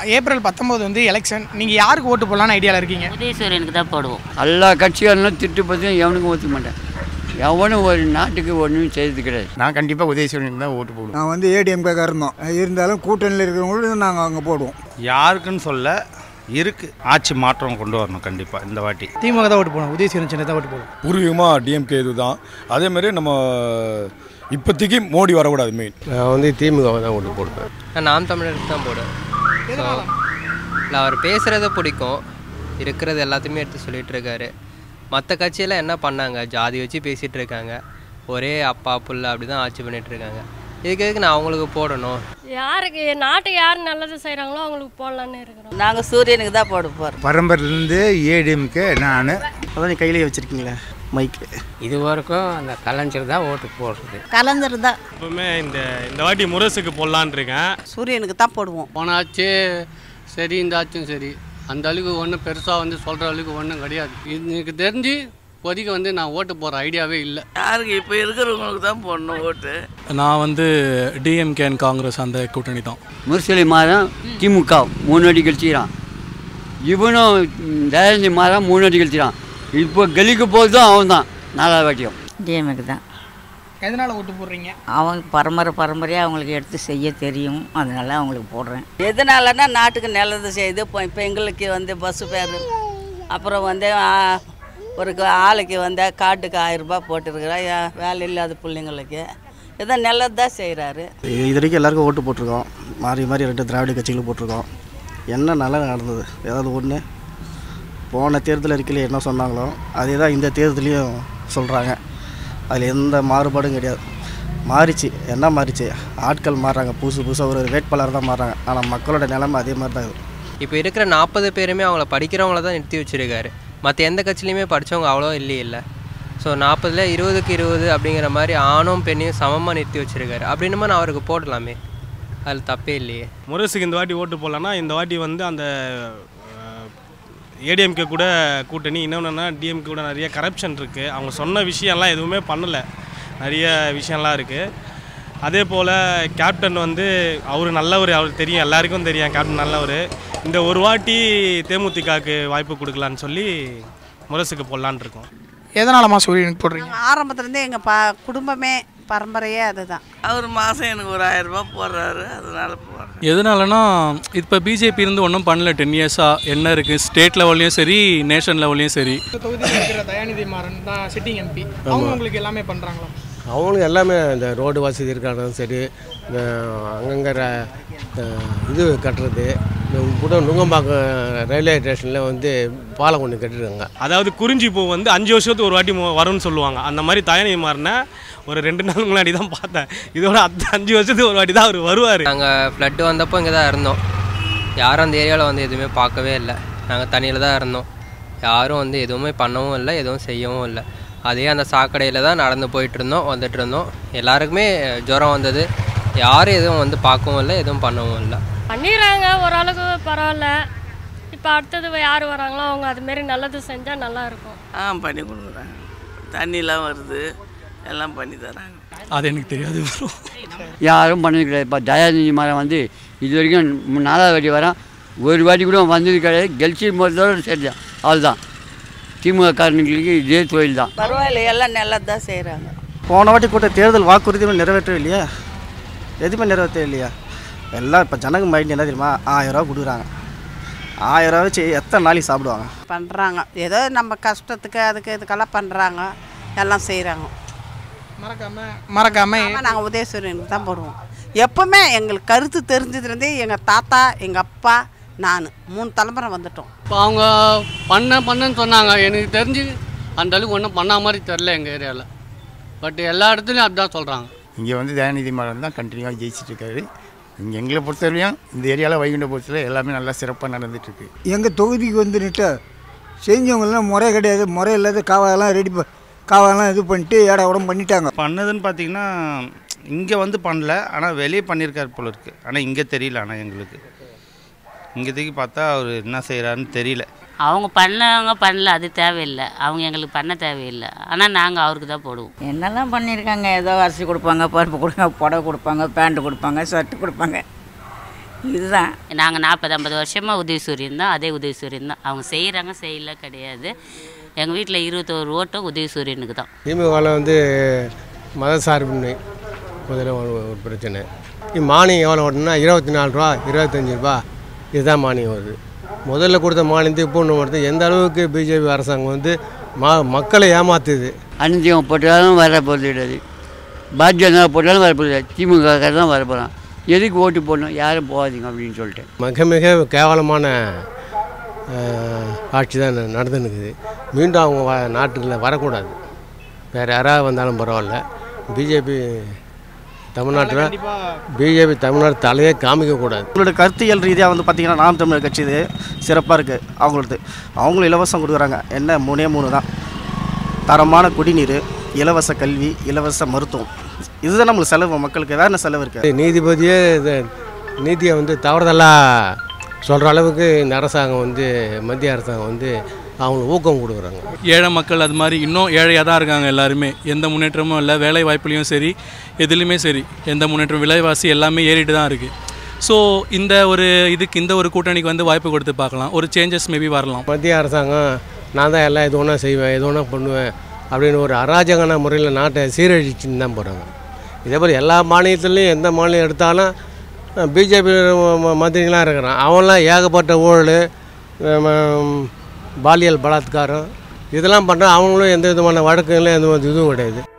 April பத்தொம்போது வந்து election நீங்கள் யாருக்கு ஓட்டு போடலான்னு ஐடியாவில் இருக்கீங்க உதயசூரியனுக்கு தான் போடுவோம் எல்லா கட்சிகாரனும் திட்டு பற்றியும் எவனுக்கும் ஒத்துக்க மாட்டேன் எவனும் ஒரு நாட்டுக்கு ஒன்றும் செய்தது கிடையாது நான் கண்டிப்பாக உதயசூரியனுக்கு தான் ஓட்டு போடுவேன் நான் வந்து ஏடிஎம்கே இருந்தோம் இருந்தாலும் கூட்டணியில் இருக்கிறவங்களும் நாங்கள் அங்கே போடுவோம் யாருக்குன்னு சொல்ல இருக்கு ஆட்சி மாற்றம் கொண்டு வரணும் கண்டிப்பாக இந்த வாட்டி திமுக தான் ஓட்டு போடணும் உதயசூரியன் சின்ன தான் ஓட்டு போடுவோம் பூர்வீகமாக டிஎம்கே இது தான் அதேமாதிரி நம்ம இப்போதைக்கு மோடி வரக்கூடாது மெயின் நான் வந்து திமுகவை தான் ஓட்டு போடுவேன் நான் நாம் தமிழருக்கு தான் போடுவேன் ஸோ இல்லை அவர் பேசுகிறத பிடிக்கும் இருக்கிறது எல்லாத்தையுமே எடுத்து சொல்லிட்டு இருக்காரு மற்ற கட்சியெல்லாம் என்ன பண்ணாங்க ஜாதி வச்சு பேசிகிட்டு இருக்காங்க ஒரே அப்பா புள்ள அப்படி தான் ஆட்சி பண்ணிட்டு இருக்காங்க இதுக்கு எதுக்கு நான் அவங்களுக்கு போடணும் யாருக்கு நாட்டுக்கு யார் நல்லது செய்கிறாங்களோ அவங்களுக்கு போடலான்னு இருக்கிறோம் நாங்கள் சூரியனுக்கு தான் போட போகிறோம் பரம்பரையிலேருந்து ஏடிஎம்கே நான் அதான் கையிலே வச்சுருக்கீங்களே மைக்கு இது வரைக்கும் அந்த கலைஞர் தான் ஓட்டு போடுறது கலந்தர் தான் எப்பவுமே இந்த இந்த வாட்டி முரசுக்கு போடலான் இருக்கேன் சூரியனுக்கு தான் போடுவோம் போன ஆச்சு சரி இந்த ஆச்சும் சரி அந்த அளவுக்கு ஒன்றும் பெருசாக வந்து சொல்கிற அளவுக்கு ஒன்றும் கிடையாது எனக்கு தெரிஞ்சு இப்போதைக்கு வந்து நான் ஓட்டு போகிற ஐடியாவே இல்லை யாருக்கு இப்போ இருக்கிறவங்களுக்கு தான் போடணும் ஓட்டு நான் வந்து டிஎம்கே அண்ட் காங்கிரஸ் அந்த கூட்டணி தான் முரசொலி மாதம் திமுக மூணு அடி கழிச்சிக்கிறான் இவனும் தயாநிதி மாதம் மூணு அடி கழிச்சிக்கிறான் இப்போ கலிக்கு போகிறதும் அவன் தான் நாலாவது வாட்டியும் டிஎம்க்கு தான் எதனால் ஓட்டு போடுறீங்க அவங்க பரம்பரை பரம்பரையாக அவங்களுக்கு எடுத்து செய்ய தெரியும் அதனால அவங்களுக்கு போடுறேன் எதனாலன்னா நாட்டுக்கு நல்லது செய்யுது இப்போ இப்போ எங்களுக்கு வந்து பஸ்ஸு பேர் அப்புறம் வந்து ஆ, ஒரு க- ஆளுக்கு வந்து காட்டுக்கு ஆயிரம் ரூபாய் போட்டிருக்கிறேன் ஏன் வேலை இல்லாத பிள்ளைங்களுக்கு ஏதோ நல்லது தான் செய்கிறாரு இது வரைக்கும் எல்லாருக்கும் ஓட்டு போட்டிருக்கோம் மாறி மாறி ரெண்டு திராவிட கட்சிகளும் போட்டிருக்கோம் என்ன நல்லா நடந்தது ஏதாவது ஒன்று போன தேர்தல் அறிக்கையில் என்ன சொன்னாங்களோ அதே தான் இந்த தேர்தலையும் சொல்கிறாங்க அதில் எந்த மாறுபாடும் கிடையாது மாறிச்சு என்ன மாறிச்சு ஆட்கள் மாறுறாங்க புதுசு புதுசாக ஒரு வேட்பாளர் தான் மாறுறாங்க ஆனால் மக்களோட நிலைமை அதே மாதிரி தான் இருக்குது இப்போ இருக்கிற நாற்பது பேருமே அவங்கள படிக்கிறவங்கள தான் நிறுத்தி வச்சிருக்காரு மற்ற எந்த கட்சியிலையுமே படித்தவங்க அவ்வளோ இல்லையே இல்லை ஸோ நாற்பதுல இருபதுக்கு இருபது அப்படிங்கிற மாதிரி ஆணும் பெண்ணையும் சமமாக நிறுத்தி வச்சிருக்காரு அப்படின்னுமா நான் அவருக்கு போடலாமே அதில் தப்பே இல்லையே முரசுக்கு இந்த வாட்டி ஓட்டு போடலான்னா இந்த வாட்டி வந்து அந்த ஏடிஎம்கே கூட கூட்டணி இன்னொன்றுனா டிஎம்கே கூட நிறைய கரப்ஷன் இருக்குது அவங்க சொன்ன விஷயம்லாம் எதுவுமே பண்ணலை நிறைய விஷயம்லாம் இருக்குது அதே போல் கேப்டன் வந்து அவர் நல்லவர் அவருக்கு தெரியும் எல்லாருக்கும் தெரியும் கேப்டன் நல்லவர் இந்த ஒரு வாட்டி தேமுதிகவுக்கு வாய்ப்பு கொடுக்கலான்னு சொல்லி முரசுக்கு போடலான்னு இருக்கோம் எதனாலமா சூரியனுக்கு போடுறீங்க ஆரம்பத்துலேருந்தே எங்கள் பா குடும்பமே பரம்பரையே அதுதான் அவர் மாதம் எனக்கு ஒரு ஆயிரம் ரூபாய் போடுறாரு அதனால போடுறேன் எதனாலனா இப்போ பிஜேபி இருந்து ஒன்றும் பண்ணல டென் இயர்ஸாக என்ன இருக்குது ஸ்டேட் லெவல்லையும் சரி நேஷன் லெவல்லையும் சரி தொகுதியில் இருக்கிற தயாநிதி மாறன் தான் சிட்டிங் எம்பி அவங்க உங்களுக்கு எல்லாமே பண்ணுறாங்களா அவங்களுக்கு எல்லாமே இந்த ரோடு வசதி இருக்கிறதும் சரி இந்த அங்கங்கே ர- அஹ் இது கட்டுறது இந்த கூட நுங்கம்பாக்கம் ரயில்வே ஸ்டேஷனில் வந்து பாலம் ஒன்று கட்டிருக்காங்க அதாவது குறிஞ்சி பூ வந்து அஞ்சு வருஷத்துக்கு ஒரு வாட்டி மு- வரும்னு சொல்லுவாங்க அந்த மாதிரி தயாநிதி மாறின ஒரு ரெண்டு நாள் முன்னாடி தான் பார்த்தேன் இதோட அத்த அஞ்சு வருஷத்துக்கு ஒரு வாட்டி தான் அவர் வருவார் நாங்கள் ஃப்ளட்டு வந்தப்போ இங்கே தான் இருந்தோம் யாரும் அந்த ஏரியாவில் வந்து எதுவுமே பார்க்கவே இல்லை நாங்கள் தண்ணியில் தான் இருந்தோம் யாரும் வந்து எதுவுமே பண்ணவும் இல்லை எதுவும் செய்யவும் இல்லை அதே அந்த சாக்கடையில் தான் நடந்து போயிட்டு இருந்தோம் வந்துட்டு இருந்தோம் எல்லாருக்குமே ஜுரம் வந்தது யாரும் எதுவும் வந்து பார்க்கவும் இல்லை எதுவும் பண்ணவும் இல்லை பண்ணிடுறாங்க ஓரளவுக்கு பரவாயில்ல இப்போ அடுத்தது யார் வராங்களோ அவங்க அதுமாரி நல்லது செஞ்சால் நல்லா இருக்கும் ஆ பண்ணி கொடுக்குறாங்க தண்ணிலாம் வருது எல்லாம் பண்ணி தராங்க அது எனக்கு தெரியாது bro. யாரும் பண்ணது கிடையாது இப்போ தயாநிதி மாதம் வந்து இது வரைக்கும் மு- நாலாவது வாட்டி வரான் ஒரு வாட்டி கூட வந்தது கிடையாது கெலிச்சி போகிறதோட சரிதான் அவ்வளோதான் திமுக காரணிகளுக்கு இதே தொழில் தான் பரவாயில்ல எல்லாம் நல்லது தான் செய்கிறாங்க போன வாட்டி கூட்ட தேர்தல் வாக்குறுதியும் நிறைவேற்றவே இல்லையா எதுவுமே நிறைவேற்றவே இல்லையா எல்லாம் இப்போ ஜனங்க மைண்ட் என்ன தெரியுமா ஆயிரம் ரூபா கொடுக்குறாங்க ஆயிரம் ரூபா வச்சு எத்தனை நாளைக்கு சாப்பிடுவாங்க பண்ணுறாங்க ஏதோ நம்ம கஷ்டத்துக்கு அதுக்கு இதுக்கெல்லாம் பண்ணுறாங்க எல்லாம் செய்கிறாங்க மறக்காம மறக்காம ஆமாம் நாங்கள் உதயசூரியனுக்கு தான் போடுவோம் எப்பவுமே எங்களுக்கு கருத்து தெரிஞ்சதுலேருந்தே எங்கள் தாத்தா எங்கள் அப்பா நான் மூணு தலைமுறை வந்துட்டோம் இப்போ அவங்க பண்ண பண்ணன்னு சொன்னாங்க எனக்கு தெரிஞ்சு அந்த அளவுக்கு ஒன்றும் பண்ண மாதிரி தெரில எங்கள் ஏரியாவில் பட் எல்லா இடத்துலையும் அதுதான் சொல்கிறாங்க இங்கே வந்து தயாநிதி மாறன் தான் கண்டினியூவாக ஜெயிச்சிட்டு இருக்காரு இங்கே எங்களை பொறுத்தவரையும் இந்த ஏரியாவில் வைகுண்டபுரத்தில் எல்லாமே நல்லா சிறப்பாக நடந்துட்டுருக்கு எங்கள் தொகுதிக்கு வந்து நிட்ட செஞ்சவங்களாம் முறை கிடையாது முறை இல்லாத காவாலாம் ரெடி ப காவாலாம் இது பண்ணிட்டு ஏடா உடம்பு பண்ணிட்டாங்க பண்ணதுன்னு பார்த்தீங்கன்னா இங்கே வந்து பண்ணல ஆனால் வெளியே பண்ணியிருக்காரு போல இருக்குது ஆனால் இங்கே தெரியல ஆனால் எங்களுக்கு இங்கே தூக்கி பார்த்தா அவர் என்ன செய்கிறாருன்னு தெரியல அவங்க பண்ணவங்க பண்ணல அது தேவையில்லை அவங்க எங்களுக்கு பண்ண தேவையில்லை ஆனால் நாங்கள் அவருக்கு தான் போடுவோம் என்னெல்லாம் பண்ணியிருக்காங்க ஏதோ அரிசி கொடுப்பாங்க பருப்பு கொடுப்பாங்க புடவை கொடுப்பாங்க பேண்ட்டு கொடுப்பாங்க ஷர்ட்டு கொடுப்பாங்க இதுதான் நாங்கள் நாற்பது ஐம்பது வருஷமாக உதயசூரியன் தான் அதே உதயசூரியன் தான் அவங்க செய்கிறாங்க செய்யல கிடையாது எங்கள் வீட்டில் இருபத்தோரு ஓட்டம் உதயசூரியனுக்கு தான் திமுகவில் வந்து மதசார்பின்மை முதல்ல ஒரு ஒரு பிரச்சனை இ- மானியம் எவ்வளோ ஓட்டணும்னா இருபத்தி நாலு ரூபா இருபத்தஞ்சி ரூபா இதுதான் மானியம் வருது முதல்ல கொடுத்த மானியத்தை இப்போ ஒன்று வருது எந்த அளவுக்கு பிஜேபி அரசாங்கம் வந்து மா மக்களை ஏமாத்துது அனுஜியம் போட்டாலும் வர போகிறது கிடையாது பாரதிய ஜனதா போட்டாலும் வர போகிறது திமுக தான் வர போகிறான் எதுக்கு ஓட்டு போடணும் யாரும் போகாதீங்க அப்படின்னு சொல்லிட்டு மிக மிக கேவலமான அஹ், ஆட்சி தான் ந- நடந்துன்னு இருக்குது மீண்டும் அவங்க வ நாட்டுக்குள்ள வரக்கூடாது வேறு யாராவது வந்தாலும் பரவாயில்ல பிஜேபி தமிழ்நாட்டில் பிஜேபி தமிழ்நாடு தலையே காமிக்கக்கூடாது உங்களோட கருத்தியல் ரீதியாக வந்து பார்த்திங்கன்னா நாம் தமிழர் கட்சி இது சிறப்பாக இருக்குது அவங்களது அவங்களும் இலவசம் கொடுக்குறாங்க என்ன மூணே மூணு தான் தரமான குடிநீர் இலவச கல்வி இலவச மருத்துவம் இதுதான் நம்மளுக்கு செலவு மக்களுக்கு வேறு என்ன செலவு இருக்குது நீதிபதியே இது நீதியை வந்து தவறுதலாக சொல்கிற அளவுக்கு இந்த அரசாங்கம் வந்து மத்திய அரசாங்கம் வந்து அவங்களுக்கு ஊக்கம் கொடுக்குறாங்க ஏழை மக்கள் அது மாதிரி இன்னும் ஏழையாக தான் இருக்காங்க எல்லாருமே எந்த முன்னேற்றமும் இல்லை வேலை வாய்ப்புலையும் சரி எதுலேயுமே சரி எந்த முன்னேற்றம் விலைவாசி எல்லாமே ஏறிட்டு தான் இருக்குது ஸோ இந்த ஒரு இதுக்கு இந்த ஒரு கூட்டணிக்கு வந்து வாய்ப்பு கொடுத்து பார்க்கலாம் ஒரு சேஞ்சஸ் மேபி வரலாம் மத்திய அரசாங்கம் நான் தான் எல்லாம் எது ஒன்றா செய்வேன் எது ஒன்றா பண்ணுவேன் அப்படின்னு ஒரு அராஜகான முறையில் நாட்டை சீரழிச்சுன்னு தான் போகிறாங்க இதே போல் எல்லா மாநிலத்துலேயும் எந்த மாநிலம் எடுத்தாலும் பிஜேபி மந்திரிங்களாம் இருக்கிறான் அவன்லாம் ஏகப்பட்ட ஊழல் ம- பாலியல் பலாத்காரம் இதெல்லாம் பண்ணுறான் அவங்களும் எந்த விதமான வழக்குகளும் எந்த ஒரு இதுவும் கிடையாது